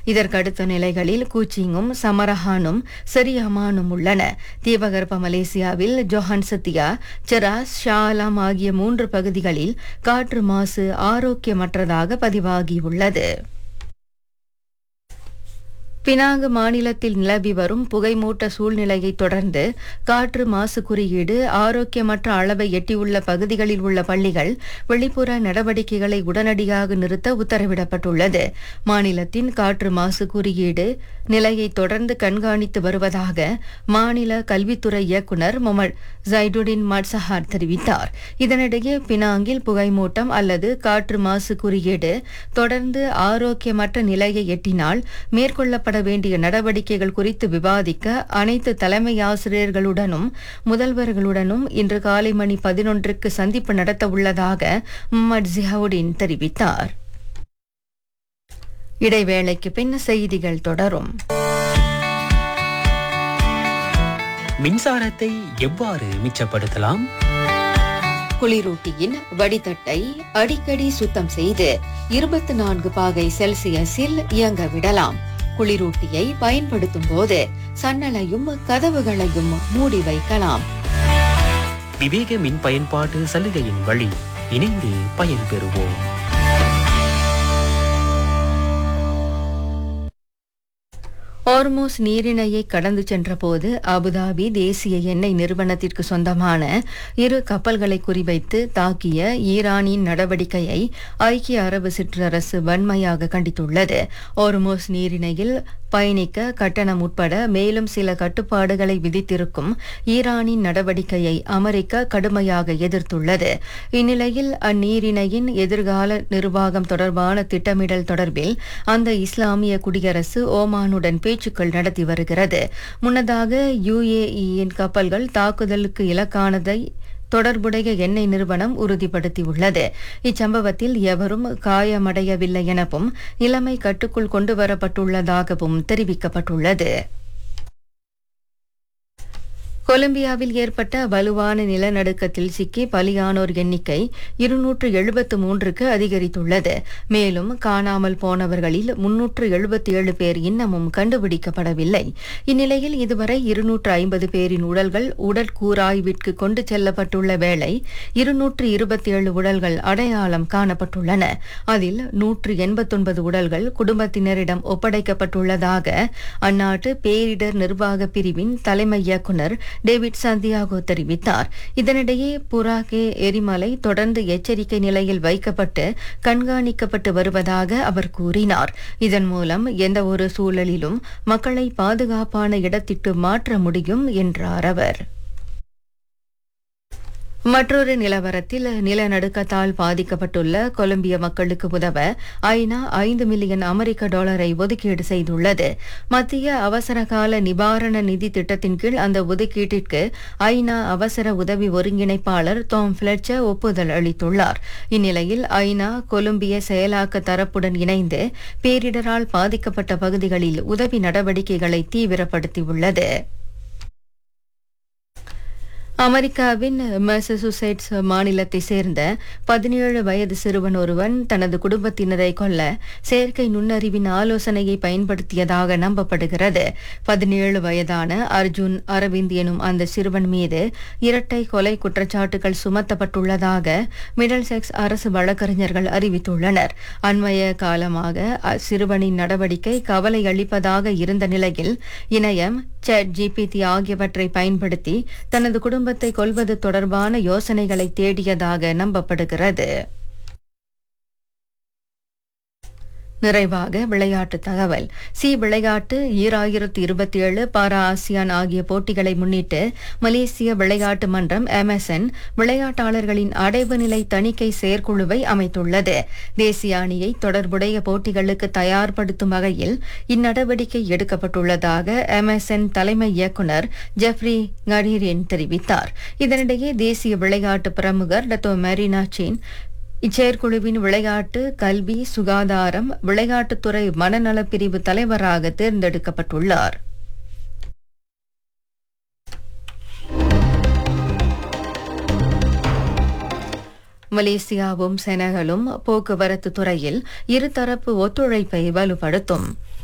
இதற்கடுத்த நிலைகளில் கூச்சிங்கும் சமரஹானும் செரியமானும் உள்ளன தீபகற்ப மலேசியாவில் ஜொஹன்சத்தியா செராஸ் ஷாலாம் ஆகிய மூன்று பகுதிகளில் காற்று மாசு ஆரோக்கியமற்றதாக பதிவாகியுள்ளது பினாங்கு மாநிலத்தில் நிலவி வரும் புகைமூட்ட சூழ்நிலையை தொடர்ந்து காற்று மாசு குறியீடு ஆரோக்கியமற்ற அளவை எட்டியுள்ள பகுதிகளில் உள்ள பள்ளிகள் வெளிப்புற நடவடிக்கைகளை உடனடியாக நிறுத்த உத்தரவிடப்பட்டுள்ளது மாநிலத்தின் காற்று மாசு குறியீடு நிலையை தொடர்ந்து கண்காணித்து வருவதாக மாநில கல்வித்துறை இயக்குநர் முகமது ஜைடுடின் மட்சஹார் தெரிவித்தார் இதனிடையே பினாங்கில் புகைமூட்டம் அல்லது காற்று மாசு குறியீடு தொடர்ந்து ஆரோக்கியமற்ற நிலையை எட்டினால் மேற்கொள்ளப்பட மேற்கொள்ளப்பட வேண்டிய நடவடிக்கைகள் குறித்து விவாதிக்க அனைத்து தலைமை ஆசிரியர்களுடனும் முதல்வர்களுடனும் இன்று காலை மணி பதினொன்றுக்கு சந்திப்பு நடத்த உள்ளதாக முகமது ஜிஹவுடின் தெரிவித்தார் இடைவேளைக்கு பின் செய்திகள் தொடரும் மின்சாரத்தை எவ்வாறு மிச்சப்படுத்தலாம் குளிரூட்டியின் வடிதட்டை அடிக்கடி சுத்தம் செய்து இருபத்தி நான்கு பாகை செல்சியஸில் இயங்க விடலாம் குளிரூட்டியை பயன்படுத்தும் போது சன்னலையும் கதவுகளையும் மூடி வைக்கலாம் விவேக மின் பயன்பாட்டு சலுகையின் வழி இணைந்து பயன்பெறுவோம் ஹார்மோஸ் நீரிணையை கடந்து சென்றபோது அபுதாபி தேசிய எண்ணெய் நிறுவனத்திற்கு சொந்தமான இரு கப்பல்களை குறிவைத்து தாக்கிய ஈரானின் நடவடிக்கையை ஐக்கிய அரபு சிற்றரசு வன்மையாக கண்டித்துள்ளது ஹார்மோஸ் நீரிணையில் பயணிக்க கட்டணம் உட்பட மேலும் சில கட்டுப்பாடுகளை விதித்திருக்கும் ஈரானின் நடவடிக்கையை அமெரிக்கா கடுமையாக எதிர்த்துள்ளது இந்நிலையில் அந்நீரிணையின் எதிர்கால நிர்வாகம் தொடர்பான திட்டமிடல் தொடர்பில் அந்த இஸ்லாமிய குடியரசு ஓமானுடன் பேச்சுக்கள் நடத்தி வருகிறது முன்னதாக யுஏஇயின் கப்பல்கள் தாக்குதலுக்கு இலக்கானதை தொடர்புடைய எண்ணெய் நிறுவனம் உறுதிப்படுத்தியுள்ளது இச்சம்பவத்தில் எவரும் காயமடையவில்லை எனவும் நிலைமை கட்டுக்குள் கொண்டுவரப்பட்டுள்ளதாகவும் தெரிவிக்கப்பட்டுள்ளது கொலம்பியாவில் ஏற்பட்ட வலுவான நிலநடுக்கத்தில் சிக்கி பலியானோர் எண்ணிக்கை இருநூற்று எழுபத்து மூன்றுக்கு அதிகரித்துள்ளது மேலும் காணாமல் போனவர்களில் முன்னூற்று எழுபத்தி ஏழு பேர் இன்னமும் கண்டுபிடிக்கப்படவில்லை இந்நிலையில் இதுவரை இருநூற்று ஐம்பது பேரின் உடல்கள் உடற்கூராய்விற்கு கொண்டு செல்லப்பட்டுள்ள வேளை இருநூற்று இருபத்தி ஏழு உடல்கள் அடையாளம் காணப்பட்டுள்ளன அதில் நூற்று எண்பத்தொன்பது உடல்கள் குடும்பத்தினரிடம் ஒப்படைக்கப்பட்டுள்ளதாக அந்நாட்டு பேரிடர் நிர்வாக பிரிவின் தலைமை இயக்குநர் டேவிட் சந்தியாகோ தெரிவித்தார் இதனிடையே புராகே எரிமலை தொடர்ந்து எச்சரிக்கை நிலையில் வைக்கப்பட்டு கண்காணிக்கப்பட்டு வருவதாக அவர் கூறினார் இதன் மூலம் எந்த ஒரு சூழலிலும் மக்களை பாதுகாப்பான இடத்திற்கு மாற்ற முடியும் என்றார் அவர் மற்றொரு நிலவரத்தில் நிலநடுக்கத்தால் பாதிக்கப்பட்டுள்ள கொலம்பிய மக்களுக்கு உதவ ஐநா ஐந்து மில்லியன் அமெரிக்க டாலரை ஒதுக்கீடு செய்துள்ளது மத்திய அவசரகால நிவாரண நிதி திட்டத்தின் கீழ் அந்த ஒதுக்கீட்டிற்கு ஐநா அவசர உதவி ஒருங்கிணைப்பாளர் டாம் பிளட்சர் ஒப்புதல் அளித்துள்ளார் இந்நிலையில் ஐநா கொலம்பிய செயலாக்க தரப்புடன் இணைந்து பேரிடரால் பாதிக்கப்பட்ட பகுதிகளில் உதவி நடவடிக்கைகளை தீவிரப்படுத்தியுள்ளது அமெரிக்காவின் மெசசூசெட்ஸ் மாநிலத்தை சேர்ந்த பதினேழு வயது சிறுவன் ஒருவன் தனது குடும்பத்தினரை கொல்ல செயற்கை நுண்ணறிவின் ஆலோசனையை பயன்படுத்தியதாக நம்பப்படுகிறது பதினேழு வயதான அர்ஜுன் அரவிந்த் எனும் அந்த சிறுவன் மீது இரட்டை கொலை குற்றச்சாட்டுகள் சுமத்தப்பட்டுள்ளதாக மிடல் செக்ஸ் அரசு வழக்கறிஞர்கள் அறிவித்துள்ளனர் அண்மைய காலமாக சிறுவனின் நடவடிக்கை கவலை அளிப்பதாக இருந்த நிலையில் இணையம் சேட் ஜிபிடி ஆகியவற்றை பயன்படுத்தி தனது குடும்பத்தை கொல்வது தொடர்பான யோசனைகளை தேடியதாக நம்பப்படுகிறது நிறைவாக விளையாட்டு தகவல் சி விளையாட்டு ஈராயிரத்து இருபத்தி ஏழு பாரா ஆசியான் ஆகிய போட்டிகளை முன்னிட்டு மலேசிய விளையாட்டு மன்றம் எம்எஸ்என் விளையாட்டாளர்களின் அடைவு நிலை தணிக்கை செயற்குழுவை அமைத்துள்ளது தேசிய அணியை தொடர்புடைய போட்டிகளுக்கு தயார்படுத்தும் வகையில் இந்நடவடிக்கை எடுக்கப்பட்டுள்ளதாக எம்எஸ்என் தலைமை இயக்குநர் ஜெஃப்ரி கரீரின் தெரிவித்தார் இதனிடையே தேசிய விளையாட்டு பிரமுகர் டத்தோ மெரினா சீன் இச்செயற்குழுவின் விளையாட்டு கல்வி சுகாதாரம் விளையாட்டுத்துறை மனநலப் பிரிவு தலைவராக தேர்ந்தெடுக்கப்பட்டுள்ளார் மலேசியாவும் செனகலும் போக்குவரத்து துறையில் இருதரப்பு ஒத்துழைப்பை வலுப்படுத்தும்